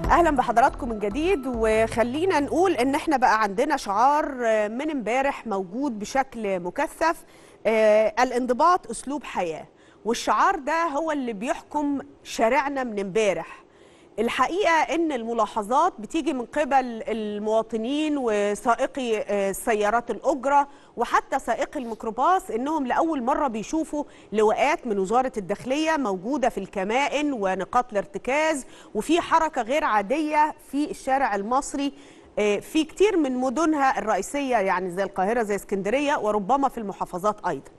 اهلا بحضراتكم من جديد وخلينا نقول ان احنا بقى عندنا شعار من امبارح موجود بشكل مكثف آه، الانضباط اسلوب حياه والشعار ده هو اللي بيحكم شارعنا من امبارح الحقيقه ان الملاحظات بتيجي من قبل المواطنين وسائقي آه، سيارات الاجره وحتى سائقي الميكروباص انهم لاول مره بيشوفوا لواءات من وزاره الداخليه موجوده في الكمائن ونقاط الارتكاز وفي حركه غير عاديه في الشارع المصري آه، في كتير من مدنها الرئيسيه يعني زي القاهره زي اسكندريه وربما في المحافظات ايضا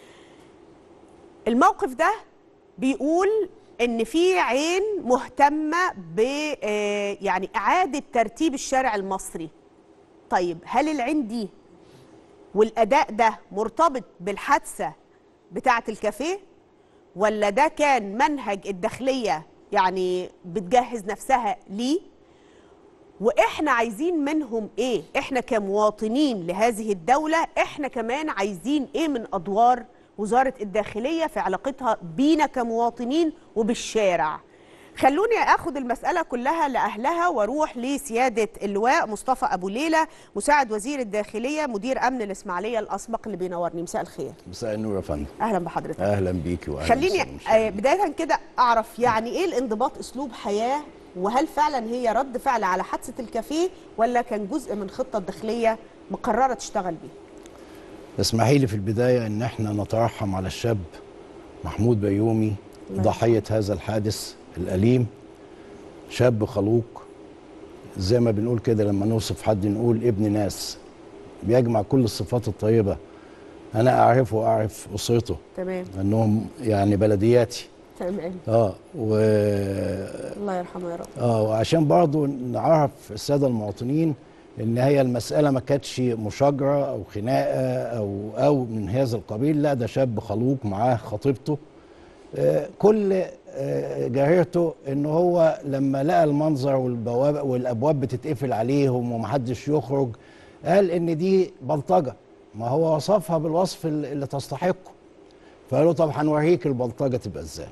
الموقف ده بيقول ان في عين مهتمه ب آه، يعني اعاده ترتيب الشارع المصري طيب هل العين دي والاداء ده مرتبط بالحادثه بتاعه الكافيه ولا ده كان منهج الداخليه يعني بتجهز نفسها ليه واحنا عايزين منهم ايه احنا كمواطنين لهذه الدوله احنا كمان عايزين ايه من ادوار وزاره الداخليه في علاقتها بينا كمواطنين وبالشارع خلوني اخد المساله كلها لاهلها واروح لسياده اللواء مصطفى ابو ليله مساعد وزير الداخليه مدير امن الاسماعيليه الاسبق اللي بينورني مساء الخير مساء النور يا فندم اهلا بحضرتك اهلا بيكي واهلا خليني بالسادة آه، بدايه كده اعرف يعني ايه الانضباط اسلوب حياه وهل فعلا هي رد فعل على حادثه الكافيه ولا كان جزء من خطه داخليه مقرره تشتغل بيه اسمحي لي في البدايه ان احنا نترحم على الشاب محمود بيومي الله ضحيه هذا الحادث الاليم شاب خلوق زي ما بنقول كده لما نوصف حد نقول ابن ناس بيجمع كل الصفات الطيبه انا اعرفه واعرف اسرته تمام انهم يعني بلدياتي تمام اه و الله يرحمه يا رب اه وعشان برضو نعرف الساده المواطنين ان هي المساله ما كانتش مشاجره او خناقه او او من هذا القبيل لا ده شاب خلوق معاه خطيبته آه كل آه جريرته ان هو لما لقى المنظر والبواب والابواب بتتقفل عليهم ومحدش يخرج قال ان دي بلطجه ما هو وصفها بالوصف اللي اللي تستحقه فقالوا طب هنوريك البلطجه تبقى ازاي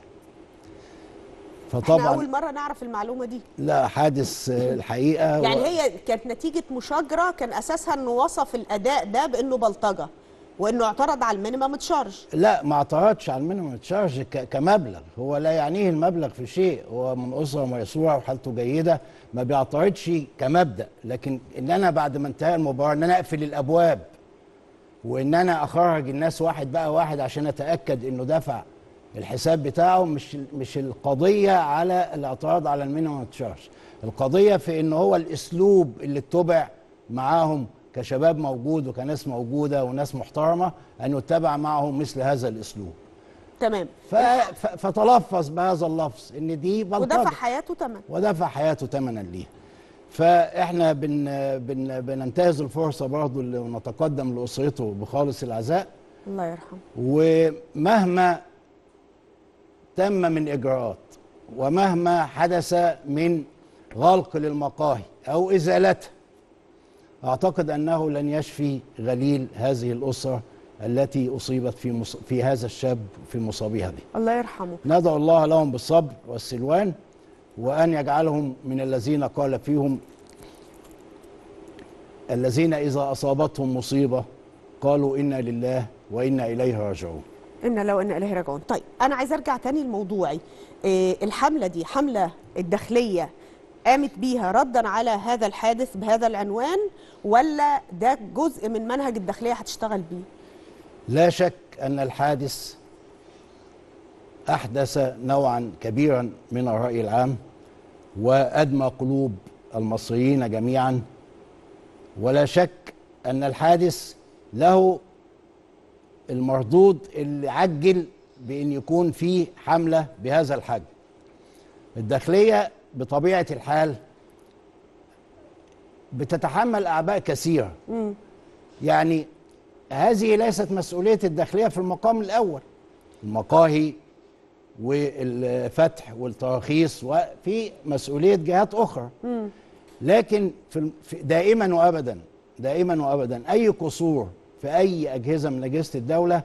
احنا فطبعا اول مره نعرف المعلومه دي لا حادث آه، الحقيقه يعني و- هي كانت نتيجه مشاجره كان اساسها انه وصف الاداء ده بانه بلطجه وانه اعترض على المينيمم تشارج لا ما اعترضش على المينيمم تشارج ك- كمبلغ هو لا يعنيه المبلغ في شيء هو من اسره ميسوره وحالته جيده ما بيعترضش كمبدا لكن ان انا بعد ما انتهى المباراه ان انا اقفل الابواب وان انا اخرج الناس واحد بقى واحد عشان اتاكد انه دفع الحساب بتاعه مش مش القضيه على الاعتراض على المينيمم تشارج القضيه في ان هو الاسلوب اللي اتبع معاهم كشباب موجود وكناس موجوده وناس محترمه ان يتبع معهم مثل هذا الاسلوب تمام ف... ف... فتلفظ بهذا اللفظ ان دي بلطجه ودفع حياته تمن ودفع حياته ثمنا ليها فاحنا بن بن بننتهز الفرصه برضه اللي نتقدم لاسرته بخالص العزاء الله يرحمه ومهما تم من اجراءات ومهما حدث من غلق للمقاهي او ازالتها اعتقد انه لن يشفي غليل هذه الاسره التي اصيبت في مص... في هذا الشاب في مصابيها دي الله يرحمه ندعو الله لهم بالصبر والسلوان وأن يجعلهم من الذين قال فيهم الذين إذا أصابتهم مصيبة قالوا إنا لله وإنا إليه راجعون إن لو إن إليه راجعون طيب أنا عايز أرجع تاني لموضوعي إيه الحملة دي حملة الداخلية قامت بيها ردا على هذا الحادث بهذا العنوان ولا ده جزء من منهج الداخلية هتشتغل بيه لا شك أن الحادث أحدث نوعا كبيرا من الرأي العام وأدمى قلوب المصريين جميعا ولا شك أن الحادث له المردود اللي عجل بأن يكون فيه حملة بهذا الحجم الداخلية بطبيعة الحال بتتحمل أعباء كثيرة يعني هذه ليست مسؤولية الداخلية في المقام الأول المقاهي والفتح والتراخيص وفي مسؤولية جهات أخرى لكن في الم- في- دائما وأبدا دائما وأبدا أي قصور في أي أجهزة من أجهزة الدولة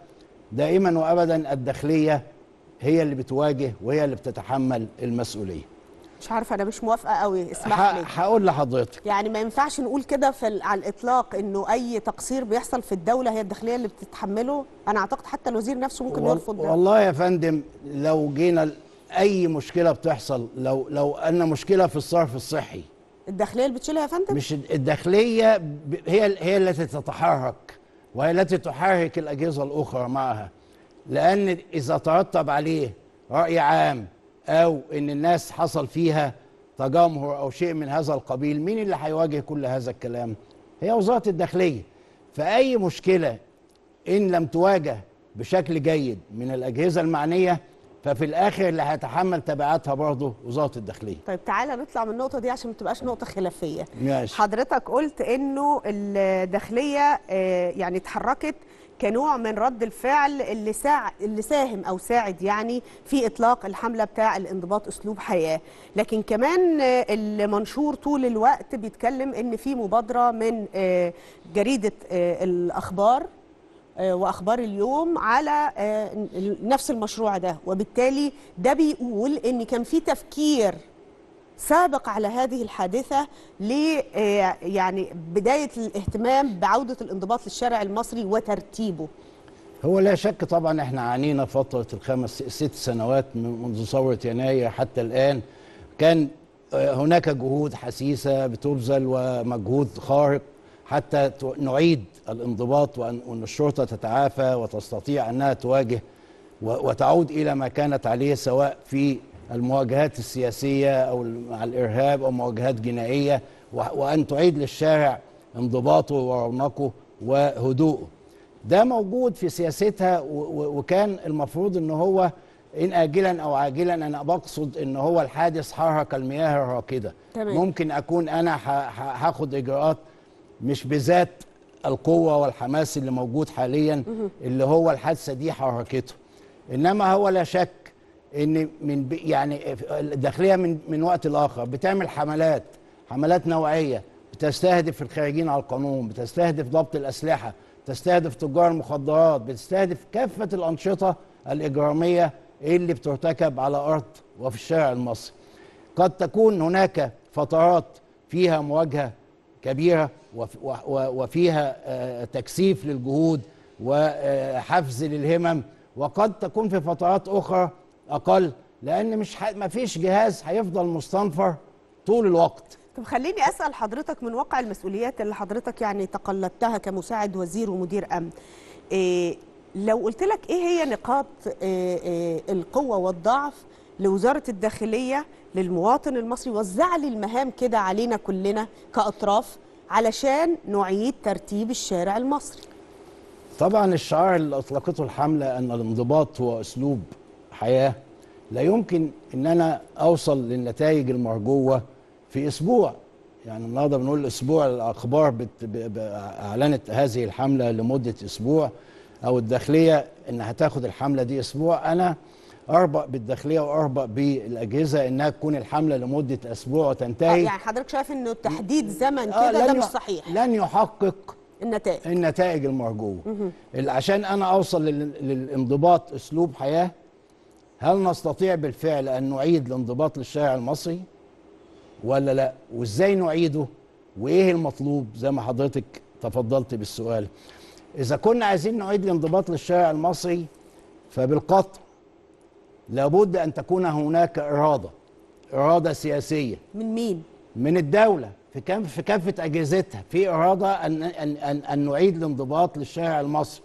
دائما وأبدا الداخلية هي اللي بتواجه وهي اللي بتتحمل المسؤولية مش عارفه انا مش موافقه قوي اسمح لي ه- هقول لحضرتك يعني ما ينفعش نقول كده في ال- على الاطلاق انه اي تقصير بيحصل في الدوله هي الداخليه اللي بتتحمله انا اعتقد حتى الوزير نفسه ممكن وال- يرفض ده والله يا فندم لو جينا ل- اي مشكله بتحصل لو لو ان مشكله في الصرف الصحي الداخليه اللي بتشيلها يا فندم مش الداخليه ب- هي هي التي تتحرك وهي التي تحرك الاجهزه الاخرى معها لان اذا ترتب عليه راي عام او ان الناس حصل فيها تجمهر او شيء من هذا القبيل مين اللي هيواجه كل هذا الكلام هي وزاره الداخليه فاي مشكله ان لم تواجه بشكل جيد من الاجهزه المعنيه ففي الاخر اللي هيتحمل تبعاتها برضه وزاره الداخليه طيب تعالى نطلع من النقطه دي عشان ما تبقاش نقطه خلافيه ماشي حضرتك قلت انه الداخليه آه، يعني اتحركت كنوع من رد الفعل اللي ساع اللي ساهم او ساعد يعني في اطلاق الحمله بتاع الانضباط اسلوب حياه لكن كمان آه، المنشور طول الوقت بيتكلم ان في مبادره من آه، جريده آه، الاخبار آه، واخبار اليوم على آه، نفس المشروع ده وبالتالي ده بيقول ان كان في تفكير سابق على هذه الحادثة ل آه، يعني بداية الاهتمام بعودة الانضباط للشارع المصري وترتيبه هو لا شك طبعا احنا عانينا فترة الخمس ست سنوات من- منذ ثورة يناير حتى الآن كان آه، هناك جهود حسيسة بتبذل ومجهود خارق حتى ت- نعيد الانضباط وأن وأن الشرطة تتعافى وتستطيع أنها تواجه و- وتعود إلى ما كانت عليه سواء في المواجهات السياسية أو ال- مع الإرهاب أو مواجهات جنائية و- وأن تعيد للشارع انضباطه ورونقه وهدوءه ده موجود في سياستها و- و- وكان المفروض ان هو ان اجلا او عاجلا انا بقصد ان هو الحادث حرك المياه الراكده تمام. ممكن اكون انا ه- ه- هاخد اجراءات مش بذات القوه والحماس اللي موجود حاليا اللي هو الحادثه دي حركته انما هو لا شك ان من ب- يعني الداخليه من من وقت لاخر بتعمل حملات حملات نوعيه بتستهدف الخارجين على القانون بتستهدف ضبط الاسلحه تستهدف تجار المخدرات بتستهدف كافه الانشطه الاجراميه اللي بترتكب على ارض وفي الشارع المصري قد تكون هناك فترات فيها مواجهه كبيره وف- و- و- وفيها آه، تكثيف للجهود وحفز للهمم وقد تكون في فترات اخرى اقل لان مش ح... ما فيش جهاز هيفضل مستنفر طول الوقت طب خليني أسأل حضرتك من واقع المسؤوليات اللي حضرتك يعني تقلدتها كمساعد وزير ومدير أمن إيه لو قلت لك إيه هي نقاط إيه إيه القوة والضعف لوزارة الداخلية للمواطن المصري وزع لي المهام كده علينا كلنا كأطراف علشان نعيد ترتيب الشارع المصري طبعا الشعار اللي اطلقته الحمله ان الانضباط هو اسلوب حياه لا يمكن ان انا اوصل للنتائج المرجوه في اسبوع يعني النهارده بنقول اسبوع الاخبار بت... ب... ب... اعلنت هذه الحمله لمده اسبوع او الداخليه ان هتاخد الحمله دي اسبوع انا اربأ بالداخليه واربأ بالاجهزه انها تكون الحمله لمده اسبوع آه وتنتهي يعني حضرتك شايف إنه تحديد زمن آه، كده ده لن مش ي- صحيح لن يحقق النتائج النتائج المرجوه اللي عشان انا اوصل لل- للانضباط اسلوب حياه هل نستطيع بالفعل ان نعيد الانضباط للشارع المصري ولا لا وازاي نعيده وايه المطلوب زي ما حضرتك تفضلت بالسؤال اذا كنا عايزين نعيد الانضباط للشارع المصري فبالقطع لابد ان تكون هناك اراده اراده سياسيه من مين؟ من الدولة في كام في كافة أجهزتها في إرادة أن أن أن, أن نعيد الانضباط للشارع المصري.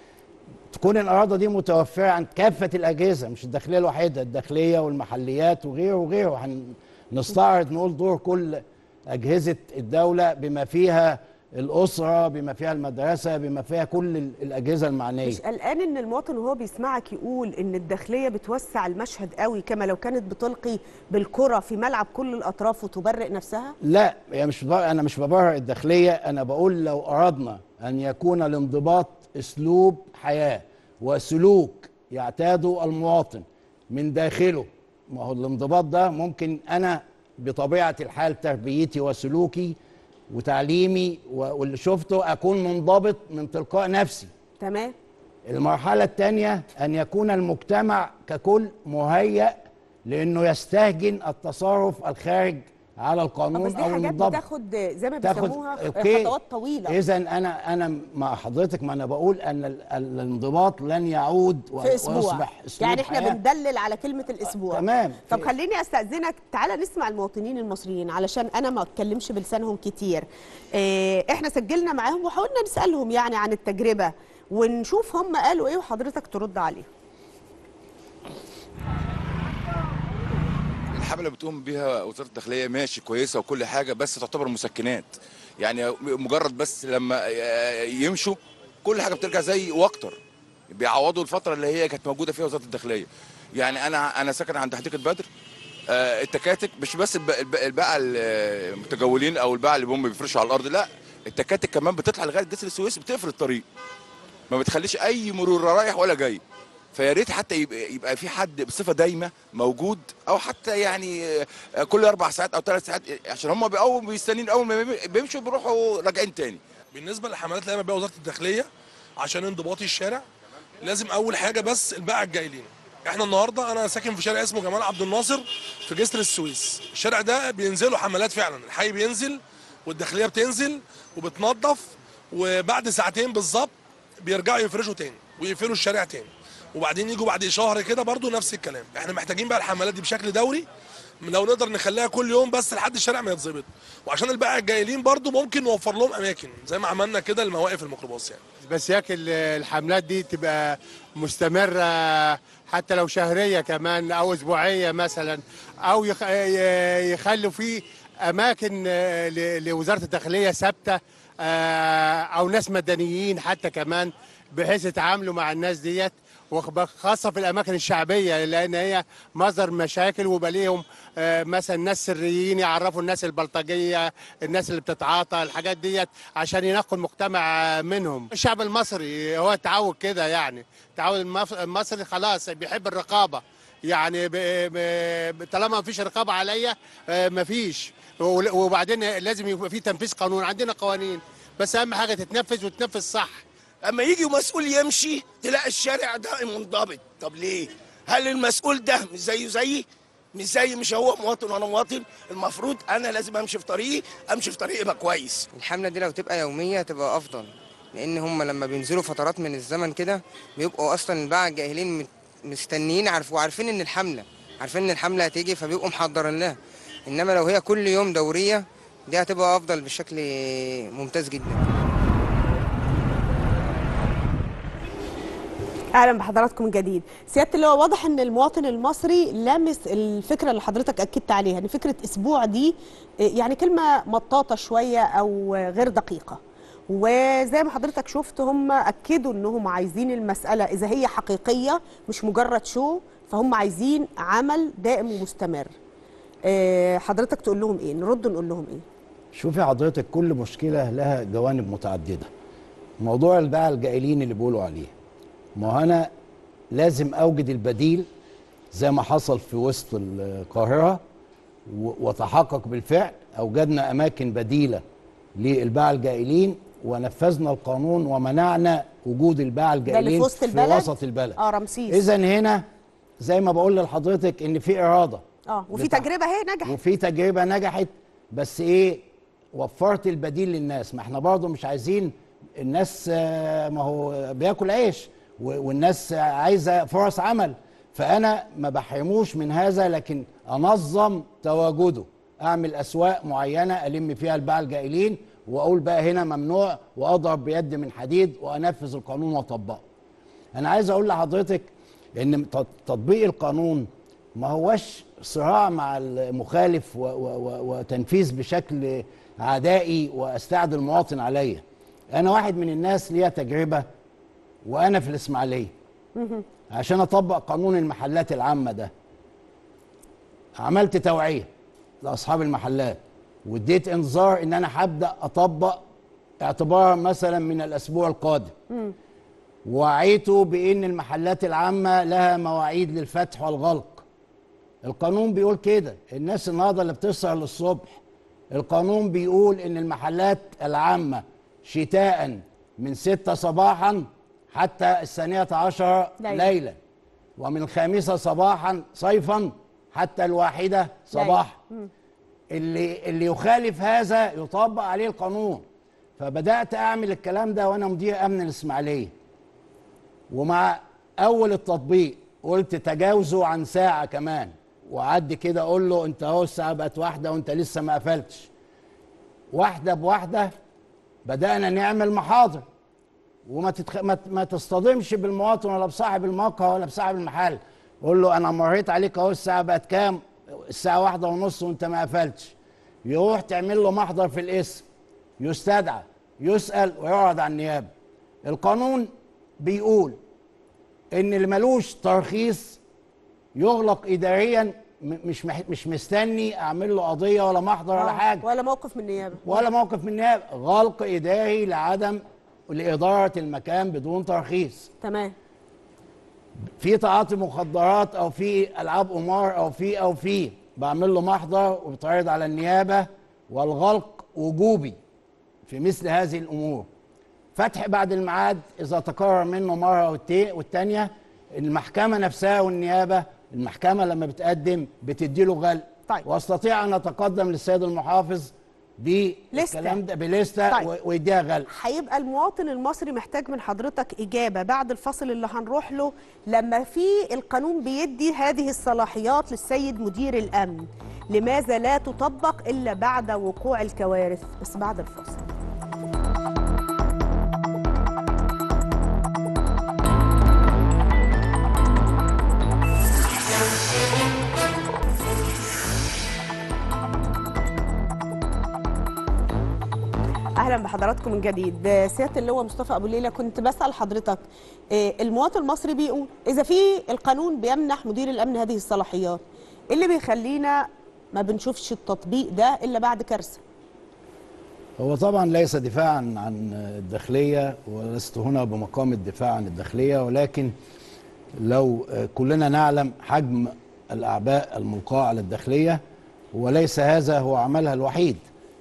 تكون الإرادة دي متوفرة عند كافة الأجهزة مش الداخلية الوحيدة الداخلية والمحليات وغيره وغيره هنستعرض نقول دور كل أجهزة الدولة بما فيها الأسرة بما فيها المدرسة بما فيها كل ال- الأجهزة المعنية مش قلقان ان المواطن وهو بيسمعك يقول ان الداخليه بتوسع المشهد قوي كما لو كانت بتلقي بالكره في ملعب كل الاطراف وتبرئ نفسها لا هي مش ببرر انا مش ببرر الداخليه انا بقول لو اردنا ان يكون الانضباط اسلوب حياه وسلوك يعتاده المواطن من داخله ما هو الانضباط ده ممكن انا بطبيعه الحال تربيتي وسلوكي وتعليمي و- واللي شفته اكون منضبط من تلقاء نفسي تمام المرحلة الثانية أن يكون المجتمع ككل مهيأ لانه يستهجن التصرف الخارج على آه، القانون بس دي او حاجات المنضبط بتاخد زي ما تاخد بيسموها اوكي خطوات طويله اذا انا انا مع حضرتك ما انا بقول ان ال- ال- الانضباط لن يعود و- في اسبوع ويصبح اسلوب يعني احنا حياة. بندلل على كلمه الاسبوع تمام. طب في- خليني استاذنك تعالى نسمع المواطنين المصريين علشان انا ما اتكلمش بلسانهم كتير اه احنا سجلنا معاهم وحاولنا نسالهم يعني عن التجربه ونشوف هم قالوا ايه وحضرتك ترد عليهم الحمله بتقوم بيها وزاره الداخليه ماشي كويسه وكل حاجه بس تعتبر مسكنات يعني مجرد بس لما يمشوا كل حاجه بترجع زي واكتر بيعوضوا الفتره اللي هي كانت موجوده فيها وزاره الداخليه يعني انا انا ساكن عند حديقه بدر آه، التكاتك مش بس الب- الب- الباعة المتجولين او الباعة اللي هم بيفرشوا على الارض لا التكاتك كمان بتطلع لغايه جسر السويس بتقفل الطريق ما بتخليش اي مرور رايح ولا جاي فيا ريت حتى يبقى, يبقى في حد بصفه دايمه موجود او حتى يعني آه، كل اربع ساعات او ثلاث ساعات عشان هم اول بيستنين اول ما بيمشوا بيروحوا راجعين تاني بالنسبه للحملات اللي قامت بيها وزاره الداخليه عشان انضباط الشارع لازم اول حاجه بس الباعة الجايلين احنا النهارده انا ساكن في شارع اسمه جمال عبد الناصر في جسر السويس الشارع ده بينزلوا حملات فعلا الحي بينزل والداخليه بتنزل وبتنظف وبعد ساعتين بالظبط بيرجعوا يفرشوا تاني ويقفلوا الشارع تاني وبعدين يجوا بعد شهر كده برضو نفس الكلام احنا محتاجين بقى الحملات دي بشكل دوري لو نقدر نخليها كل يوم بس لحد الشارع ما يتظبط وعشان البائع الجايلين برضو ممكن نوفر لهم اماكن زي ما عملنا كده لمواقف الميكروباص يعني بس ياكل الحملات دي تبقى مستمرة حتى لو شهرية كمان أو أسبوعية مثلا أو يخ- يخلوا في أماكن ل- لوزارة الداخلية ثابتة آه، أو ناس مدنيين حتى كمان بحيث يتعاملوا مع الناس ديت وخ- خاصة في الأماكن الشعبية لأن هي مصدر مشاكل ويبقى ليهم آه، مثلا ناس سريين يعرفوا الناس البلطجية الناس اللي بتتعاطى الحاجات ديت عشان ينقوا المجتمع منهم الشعب المصري هو اتعود كده يعني التعود المف- المصري خلاص بيحب الرقابة يعني ب... ب... طالما ما فيش رقابة عليا آه، ما فيش ول- وبعدين لازم يبقى في تنفيذ قانون عندنا قوانين بس أهم حاجة تتنفذ وتنفذ صح اما يجي مسؤول يمشي تلاقي الشارع ده منضبط طب ليه هل المسؤول ده مش زيه زيي مش زي مش هو مواطن وانا مواطن المفروض انا لازم امشي في طريقي امشي في طريقي يبقى كويس الحملة دي لو تبقى يومية تبقى أفضل لأن هم لما بينزلوا فترات من الزمن كده بيبقوا أصلا الباعة الجاهلين مت- مستنيين عارف وعارفين إن الحملة عارفين إن الحملة هتيجي فبيبقوا محضرين لها إنما لو هي كل يوم دورية دي هتبقى أفضل بشكل ممتاز جدا اهلا بحضراتكم من جديد سياده اللواء واضح ان المواطن المصري لامس الفكره اللي حضرتك اكدت عليها ان فكره اسبوع دي إيه، يعني كلمه مطاطه شويه او غير دقيقه وزي ما حضرتك شفت هم اكدوا انهم عايزين المساله اذا هي حقيقيه مش مجرد شو فهم عايزين عمل دائم ومستمر إيه، حضرتك تقول لهم ايه نرد نقول لهم ايه شوفي حضرتك كل مشكله لها جوانب متعدده موضوع الباعة الجائلين اللي بيقولوا عليه ما هو انا لازم اوجد البديل زي ما حصل في وسط القاهره و- وتحقق بالفعل اوجدنا اماكن بديله للباعة الجائلين ونفذنا القانون ومنعنا وجود الباعة ده اللي الجائلين في وسط البلد وسط البلد اه رمسيس اذا هنا زي ما بقول لحضرتك ان في اراده اه وفي بتاع- تجربه اهي نجحت وفي تجربه نجحت بس ايه وفرت البديل للناس ما احنا برضه مش عايزين الناس آه، ما هو بياكل عيش و- والناس عايزه فرص عمل فانا ما بحرموش من هذا لكن انظم تواجده اعمل اسواق معينه الم فيها الباعة الجائلين واقول بقى هنا ممنوع واضرب بيد من حديد وانفذ القانون واطبقه انا عايز اقول لحضرتك ان تط- تطبيق القانون ما هوش صراع مع المخالف و و و وتنفيذ بشكل عدائي واستعد المواطن عليا انا واحد من الناس ليا تجربه وانا في الاسماعيليه عشان اطبق قانون المحلات العامه ده عملت توعيه لاصحاب المحلات واديت انذار ان انا هبدا اطبق اعتبارا مثلا من الاسبوع القادم وعيته بان المحلات العامه لها مواعيد للفتح والغلق القانون بيقول كده الناس النهارده اللي بتسهر للصبح القانون بيقول ان المحلات العامه شتاء من ستة صباحا حتى الثانية عشر ليلا. ليلا ومن الخامسة صباحا صيفا حتى الواحده صباح اللي اللي يخالف هذا يطبق عليه القانون فبدات اعمل الكلام ده وانا مدير امن الاسماعيليه ومع اول التطبيق قلت تجاوزوا عن ساعه كمان وعدي كده اقول له انت اهو الساعه بقت واحده وانت لسه ما قفلتش واحده بواحده بدانا نعمل محاضر وما تتخ... ما, ت- ما تصطدمش بالمواطن ولا بصاحب الموقع ولا بصاحب المحل قول له انا مريت عليك اهو الساعه بقت كام الساعه واحدة ونص وانت ما قفلتش يروح تعمل له محضر في الاسم يستدعى يسال ويعرض على النيابه القانون بيقول ان اللي ملوش ترخيص يغلق اداريا م- مش مح... مش مستني اعمل له قضيه ولا محضر ولا آه، حاجه ولا موقف من النيابه ولا موقف من النيابه غلق اداري لعدم لاداره المكان بدون ترخيص تمام في تعاطي مخدرات او في العاب قمار او في او في بعمل له محضر وبيتعرض على النيابه والغلق وجوبي في مثل هذه الامور فتح بعد الميعاد اذا تكرر منه مره والتي- والتانيه المحكمه نفسها والنيابه المحكمه لما بتقدم بتدي له غلق طيب. واستطيع ان اتقدم للسيد المحافظ بالكلام ده بليسته طيب. و- ويديها غلق هيبقى المواطن المصري محتاج من حضرتك إجابة بعد الفصل اللي هنروح له لما في القانون بيدي هذه الصلاحيات للسيد مدير الأمن لماذا لا تطبق إلا بعد وقوع الكوارث بس بعد الفصل اهلا بحضراتكم من جديد سياده اللواء مصطفى ابو ليلى كنت بسال حضرتك إيه، المواطن المصري بيقول اذا في القانون بيمنح مدير الامن هذه الصلاحيات إيه اللي بيخلينا ما بنشوفش التطبيق ده الا بعد كارثه هو طبعا ليس دفاعا عن الداخليه ولست هنا بمقام الدفاع عن الداخليه ولكن لو كلنا نعلم حجم الاعباء الملقاه على الداخليه وليس هذا هو عملها الوحيد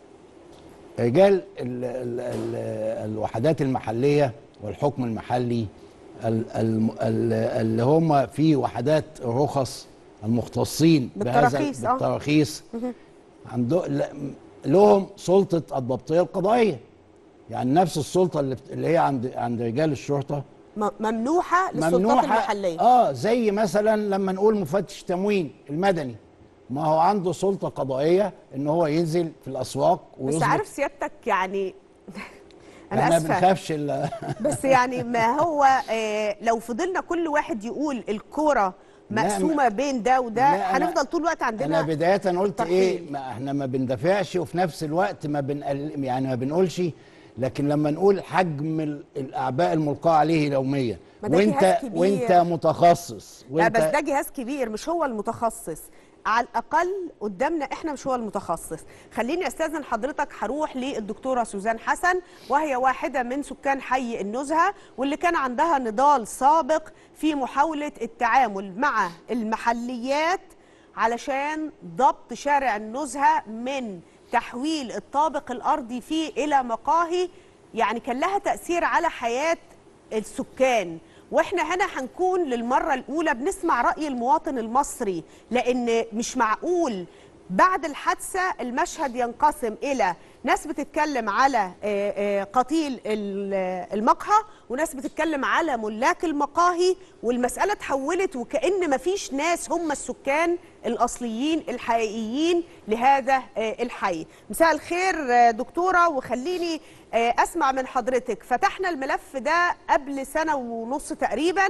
رجال ال ال ال الوحدات المحليه والحكم المحلي ال- ال- ال- اللي هم في وحدات رخص المختصين بهذا بالتراخيص، آه. بالتراخيص عنده ل- لهم سلطه الضبطيه القضائيه يعني نفس السلطه اللي, بت- اللي هي عند عند رجال الشرطه م- ممنوحه للسلطات ممنوحه المحليه اه زي مثلا لما نقول مفتش تموين المدني ما هو عنده سلطه قضائيه ان هو ينزل في الاسواق بس ويظبط عارف سيادتك يعني انا احنا اسفه بنخافش الا بس يعني ما هو آه لو فضلنا كل واحد يقول الكوره لا، مقسومه بين ده وده لا، أنا- هنفضل طول الوقت انا عندنا بدايه قلت ترحيل. ايه ما احنا ما بندافعش وفي نفس الوقت ما بنقل يعني ما بنقولش لكن لما نقول حجم ال- الاعباء الملقاه عليه يوميا ما ده وانت جهاز كبير. وانت متخصص لا وانت بس ده جهاز كبير مش هو المتخصص على الاقل قدامنا احنا مش هو المتخصص خليني استاذن حضرتك هروح للدكتوره سوزان حسن وهي واحده من سكان حي النزهه واللي كان عندها نضال سابق في محاوله التعامل مع المحليات علشان ضبط شارع النزهه من تحويل الطابق الارضي فيه الى مقاهي يعني كان لها تاثير على حياه السكان واحنا هنا هنكون للمره الاولى بنسمع راي المواطن المصري لان مش معقول بعد الحادثه المشهد ينقسم الى ناس بتتكلم على آه، آه، قتيل ال- المقهى وناس بتتكلم على ملاك المقاهي والمساله اتحولت وكان مفيش ناس هم السكان الاصليين الحقيقيين لهذا آه، الحي مساء الخير آه، دكتوره وخليني آه، اسمع من حضرتك فتحنا الملف ده قبل سنه ونص تقريبا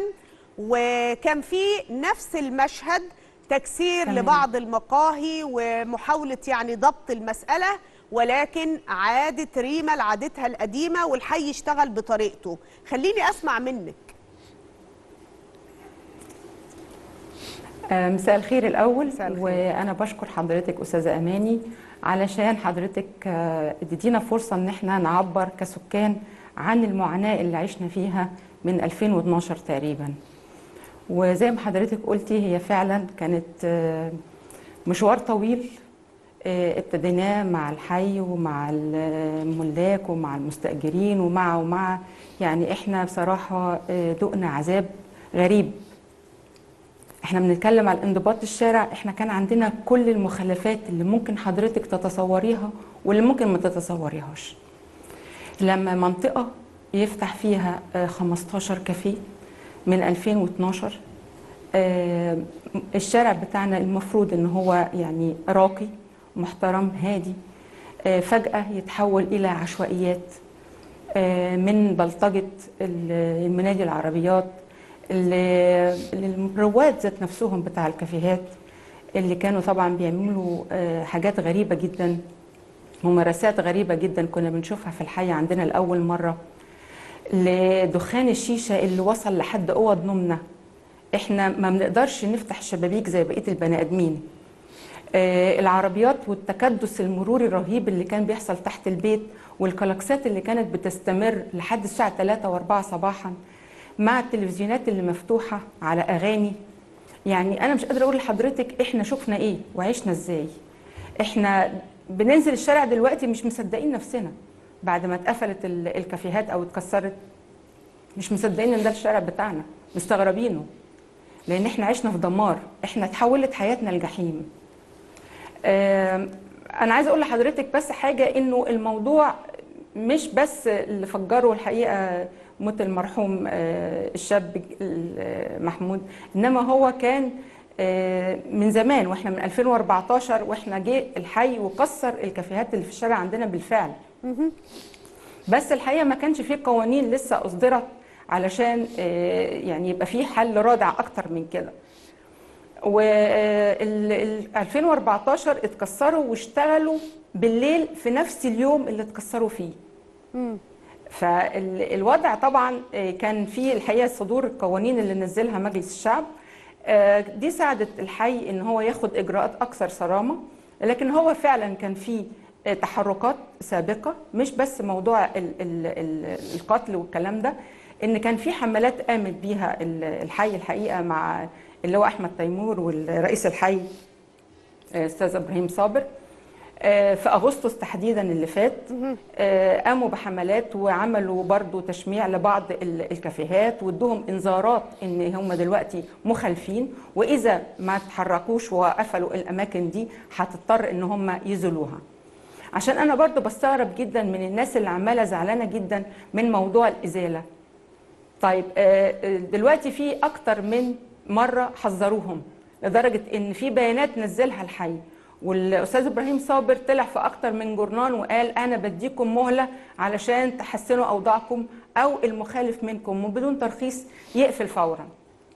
وكان في نفس المشهد تكسير تمام. لبعض المقاهي ومحاوله يعني ضبط المساله ولكن عادت ريما لعادتها القديمه والحي اشتغل بطريقته خليني اسمع منك آه، مساء الخير الأول مساء الخير. وأنا بشكر حضرتك أستاذة أماني علشان حضرتك آه، اديتينا فرصة إن احنا نعبر كسكان عن المعاناة اللي عشنا فيها من 2012 تقريبا وزي ما حضرتك قلتي هي فعلا كانت آه، مشوار طويل آه، ابتديناه مع الحي ومع الملاك ومع المستأجرين ومع ومع يعني احنا بصراحة آه، دقنا عذاب غريب احنا بنتكلم على انضباط الشارع احنا كان عندنا كل المخالفات اللي ممكن حضرتك تتصوريها واللي ممكن ما تتصوريهاش لما منطقة يفتح فيها آه، 15 كافيه من 2012 آه، الشارع بتاعنا المفروض ان هو يعني راقي محترم هادي آه، فجأة يتحول إلى عشوائيات آه، من بلطجة ال- المنادي العربيات ال- الرواد ذات نفسهم بتاع الكافيهات اللي كانوا طبعا بيعملوا آه، حاجات غريبة جدا ممارسات غريبة جدا كنا بنشوفها في الحي عندنا لأول مرة لدخان الشيشة اللي وصل لحد أوض نومنا احنا ما بنقدرش نفتح شبابيك زي بقية البني آدمين آه، العربيات والتكدس المروري الرهيب اللي كان بيحصل تحت البيت والكلاكسات اللي كانت بتستمر لحد الساعة 3 و4 صباحا مع التلفزيونات اللي مفتوحة على أغاني يعني أنا مش قادرة أقول لحضرتك إحنا شفنا إيه وعشنا إزاي إحنا بننزل الشارع دلوقتي مش مصدقين نفسنا بعد ما اتقفلت ال- الكافيهات أو اتكسرت مش مصدقين إن ده الشارع بتاعنا مستغربينه لأن إحنا عشنا في دمار إحنا اتحولت حياتنا لجحيم آم، انا عايزه اقول لحضرتك بس حاجه انه الموضوع مش بس اللي فجره الحقيقه موت المرحوم آه، الشاب ال- محمود انما هو كان آه، من زمان واحنا من 2014 واحنا جه الحي وكسر الكافيهات اللي في الشارع عندنا بالفعل بس الحقيقه ما كانش فيه قوانين لسه اصدرت علشان آه، يعني يبقى فيه حل رادع اكتر من كده وال 2014 اتكسروا واشتغلوا بالليل في نفس اليوم اللي اتكسروا فيه فالوضع طبعا آه، كان فيه الحقيقه صدور القوانين اللي نزلها مجلس الشعب آه، دي ساعدت الحي ان هو ياخد اجراءات اكثر صرامه لكن هو فعلا كان فيه آه، تحركات سابقه مش بس موضوع ال- ال- ال- القتل والكلام ده ان كان في حملات قامت بيها ال- الحي الحقيقه مع اللي هو احمد تيمور والرئيس الحي آه، استاذ ابراهيم صابر آه، في اغسطس تحديدا اللي فات آه، قاموا بحملات وعملوا برضو تشميع لبعض ال- الكافيهات وادوهم انذارات ان هم دلوقتي مخالفين واذا ما تحركوش وقفلوا الاماكن دي هتضطر ان هم يزولوها عشان انا برضو بستغرب جدا من الناس اللي عماله زعلانه جدا من موضوع الازاله طيب آه، آه، دلوقتي في اكتر من مره حذروهم لدرجه ان في بيانات نزلها الحي والاستاذ ابراهيم صابر طلع في اكتر من جورنال وقال انا بديكم مهله علشان تحسنوا اوضاعكم او المخالف منكم وبدون ترخيص يقفل فورا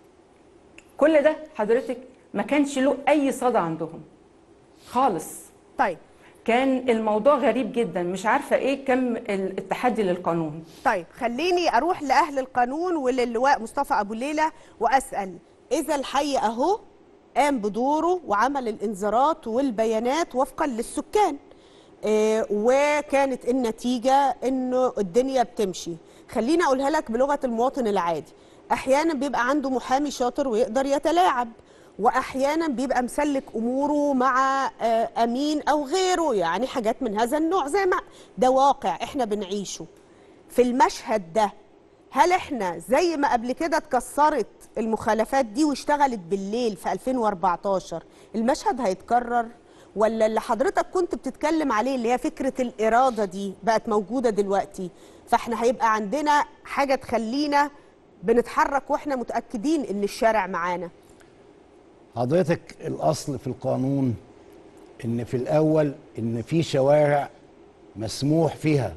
كل ده حضرتك ما كانش له اي صدى عندهم خالص طيب كان الموضوع غريب جدا مش عارفه ايه كم التحدي للقانون طيب خليني اروح لاهل القانون وللواء مصطفى ابو ليلى واسال اذا الحي اهو قام بدوره وعمل الانذارات والبيانات وفقا للسكان آه، وكانت النتيجه انه الدنيا بتمشي خليني اقولها لك بلغه المواطن العادي احيانا بيبقى عنده محامي شاطر ويقدر يتلاعب واحيانا بيبقى مسلك اموره مع آه، امين او غيره يعني حاجات من هذا النوع زي ما ده واقع احنا بنعيشه في المشهد ده هل احنا زي ما قبل كده اتكسرت المخالفات دي واشتغلت بالليل في 2014 المشهد هيتكرر ولا اللي حضرتك كنت بتتكلم عليه اللي هي فكرة الإرادة دي بقت موجودة دلوقتي فاحنا هيبقى عندنا حاجة تخلينا بنتحرك واحنا متأكدين ان الشارع معانا حضرتك الاصل في القانون ان في الاول ان في شوارع مسموح فيها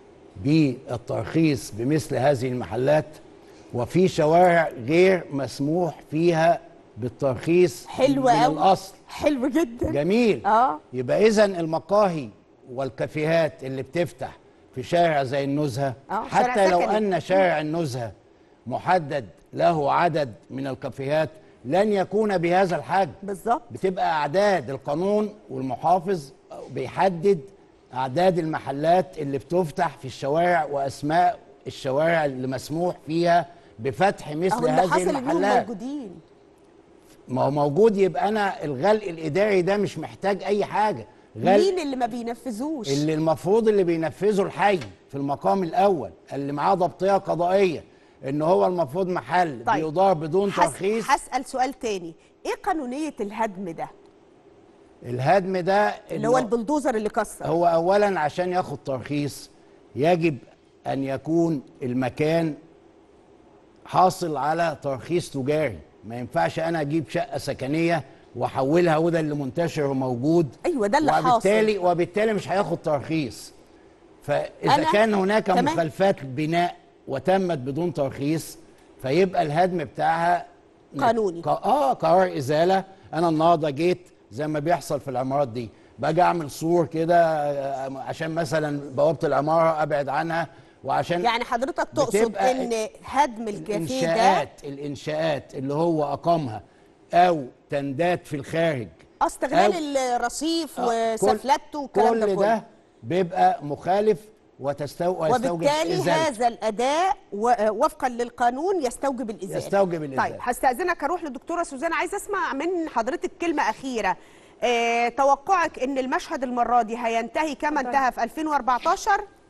بالترخيص بمثل هذه المحلات وفي شوارع غير مسموح فيها بالترخيص حلو من قوي الاصل حلو جدا جميل اه يبقى اذا المقاهي والكافيهات اللي بتفتح في شارع زي النزهه آه، شارع حتى لو سكني. ان شارع النزهه محدد له عدد من الكافيهات لن يكون بهذا الحجم بالظبط بتبقى اعداد القانون والمحافظ بيحدد اعداد المحلات اللي بتفتح في الشوارع واسماء الشوارع اللي مسموح فيها بفتح اهو مثل اللي هذه حصل انهم المحلات موجودين ما هو موجود يبقى انا الغلق الاداري ده مش محتاج اي حاجه غلق مين اللي ما بينفذوش اللي المفروض اللي بينفذه الحي في المقام الاول اللي معاه ضبطيه قضائيه ان هو المفروض محل طيب. بيدار بدون هس- ترخيص هسال سؤال تاني ايه قانونيه الهدم ده الهدم ده اللي هو البلدوزر اللي كسر هو اولا عشان ياخد ترخيص يجب ان يكون المكان حاصل على ترخيص تجاري ما ينفعش انا اجيب شقه سكنيه واحولها وده اللي منتشر وموجود ايوه ده اللي وبالتالي حاصل وبالتالي مش هياخد ترخيص فاذا أنا- كان هناك تمام. مخالفات بناء وتمت بدون ترخيص فيبقى الهدم بتاعها قانوني. ق- اه قرار ازاله انا النهارده جيت زي ما بيحصل في العمارات دي باجي اعمل سور كده آه، عشان مثلا بوابه العماره ابعد عنها وعشان يعني حضرتك تقصد بتبقى ان هدم الكافيه ده الانشاءات الانشاءات اللي هو اقامها او تندات في الخارج استغلال الرصيف آه، كل- وسفلته والكلام ده كل كله ده بيبقى مخالف وتستو... ويستوجب وبالتالي إزالة. هذا الاداء و- وفقا للقانون يستوجب الازاله يستوجب الإزالة. طيب هستاذنك اروح للدكتوره سوزان عايزه اسمع من حضرتك كلمه اخيره اه توقعك ان المشهد المره دي هينتهي كما اتفضل. انتهى في 2014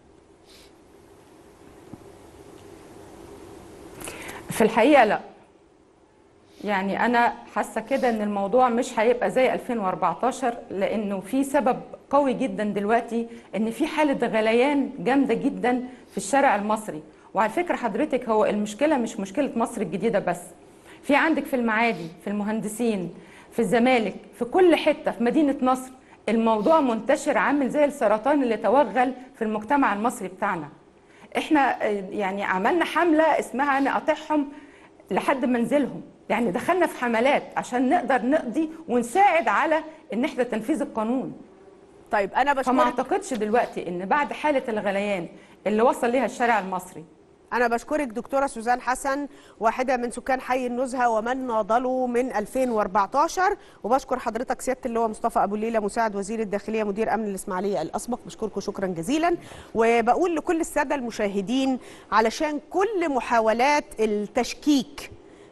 في الحقيقة لا يعني أنا حاسة كده إن الموضوع مش هيبقى زي 2014 لأنه في سبب قوي جدا دلوقتي إن في حالة غليان جامدة جدا في الشارع المصري وعلى فكرة حضرتك هو المشكلة مش مشكلة مصر الجديدة بس في عندك في المعادي في المهندسين في الزمالك في كل حتة في مدينة نصر الموضوع منتشر عامل زي السرطان اللي توغل في المجتمع المصري بتاعنا احنا آه، يعني عملنا حمله اسمها نقاطعهم لحد منزلهم يعني دخلنا في حملات عشان نقدر نقضي ونساعد على ان احنا تنفيذ القانون طيب انا فما بشكرك اعتقدش دلوقتي ان بعد حاله الغليان اللي وصل ليها الشارع المصري أنا بشكرك دكتورة سوزان حسن واحدة من سكان حي النزهة ومن ناضلوا من 2014 وبشكر حضرتك سيادة اللواء مصطفى أبو الليلة مساعد وزير الداخلية مدير أمن الإسماعيلية الأسبق بشكركم شكرا جزيلا وبقول لكل السادة المشاهدين علشان كل محاولات التشكيك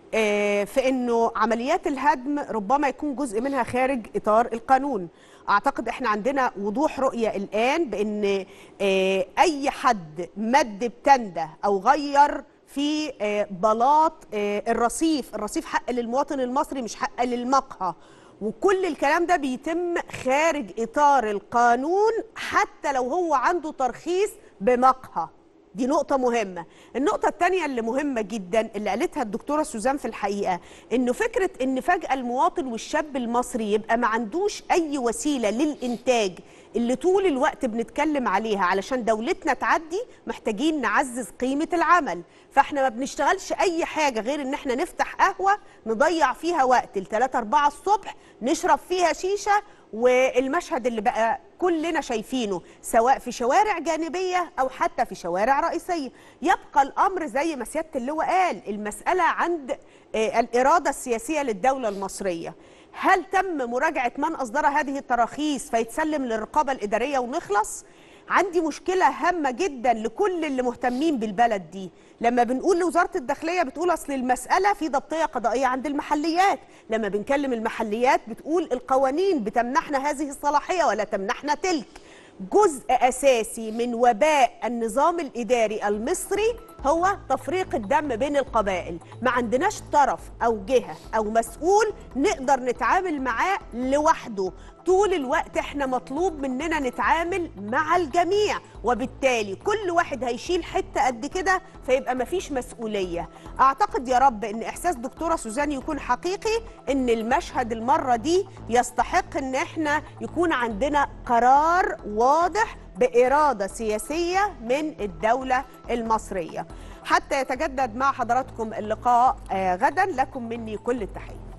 آه، في انه عمليات الهدم ربما يكون جزء منها خارج اطار القانون اعتقد احنا عندنا وضوح رؤيه الان بان آه، اي حد مد بتنده او غير في آه، بلاط آه، الرصيف الرصيف حق للمواطن المصري مش حق للمقهى وكل الكلام ده بيتم خارج اطار القانون حتى لو هو عنده ترخيص بمقهى دي نقطة مهمة النقطة التانية اللي مهمة جدا اللي قالتها الدكتورة سوزان في الحقيقة انه فكرة ان فجأة المواطن والشاب المصري يبقى ما عندوش اي وسيلة للانتاج اللي طول الوقت بنتكلم عليها علشان دولتنا تعدي محتاجين نعزز قيمة العمل فاحنا ما بنشتغلش اي حاجة غير ان احنا نفتح قهوة نضيع فيها وقت الثلاثة اربعة الصبح نشرب فيها شيشة والمشهد اللي بقى كلنا شايفينه سواء في شوارع جانبية أو حتى في شوارع رئيسية يبقى الأمر زي ما سيادة اللواء قال المسألة عند آه، الإرادة السياسية للدولة المصرية هل تم مراجعة من أصدر هذه التراخيص فيتسلم للرقابة الإدارية ونخلص؟ عندي مشكلة هامة جدا لكل اللي مهتمين بالبلد دي لما بنقول لوزارة الداخلية بتقول أصل المسألة في ضبطية قضائية عند المحليات لما بنكلم المحليات بتقول القوانين بتمنحنا هذه الصلاحية ولا تمنحنا تلك جزء أساسي من وباء النظام الإداري المصري هو تفريق الدم بين القبائل ما عندناش طرف أو جهة أو مسؤول نقدر نتعامل معاه لوحده طول الوقت احنا مطلوب مننا نتعامل مع الجميع وبالتالي كل واحد هيشيل حتة قد كده فيبقى مفيش مسؤولية اعتقد يا رب ان احساس دكتورة سوزان يكون حقيقي ان المشهد المرة دي يستحق ان احنا يكون عندنا قرار واضح بإرادة سياسية من الدولة المصرية حتى يتجدد مع حضراتكم اللقاء آه، غدا لكم مني كل التحية